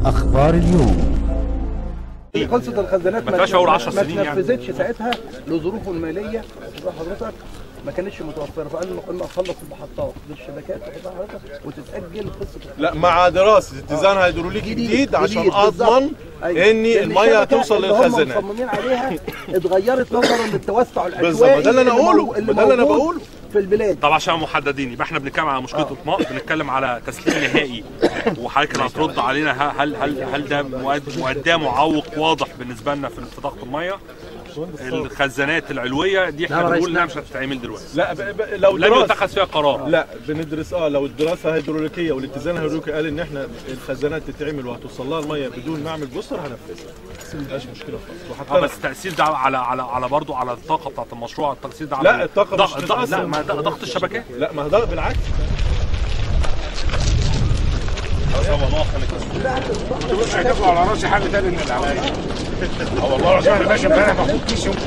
أخبار اليوم خلصت الخزانات ما تبقاش في أول 10 ما سنين يعني. تنفذتش ساعتها لظروفه الماليه واخد بال حضرتك ما كانتش متوفره فقال له قلنا اخلص المحطات بالشبكات واخد بال حضرتك وتتاجل قصه لا مع دراسه اتزان هيدروليكي جديد- جديد عشان جديد بالظبط. اضمن أيوة. ان لأن الميه الشبكة هتوصل اللي هم للخزانات مصممين عليها اتغيرت نظرا للتوسع العشوائي بالظبط، ده اللي أنا اللي أقوله، مو- ده اللي أنا موجود بقوله. في البلاد طب عشان محددين يبقى احنا بنتكلم على مشكله اطماء بنتكلم على تسليم نهائي وحضرتك اللي هترد علينا ه- هل هل هل ده مؤد- مؤداه معوق واضح بالنسبه لنا في في ضغط الميه الخزانات العلويه دي احنا بنقول انها مش هتتعمل دلوقتي لا ب... ب... لو لم دراسه يتخذ فيها قرار لا بندرس اه لو الدراسه الهيدروليكيه والاتزان الهيدروليكي قال ان احنا الخزانات تتعمل وهتوصل لها الميه بدون ما اعمل بوستر هنفذها ما فيهاش مشكله خالص اه وحتى بس التاثير ده على على على برضه على الطاقه بتاعت المشروع التاثير ده على لا، الطاقة ضغ- مش ضغ- لا هتتأثر. ما ده ضغط الشبكات لا ما ده بالعكس هتاكلوا على راسي حاجه تاني من اللي عليا اه والله العظيم انا ماشي امبارح باخد كيس يوم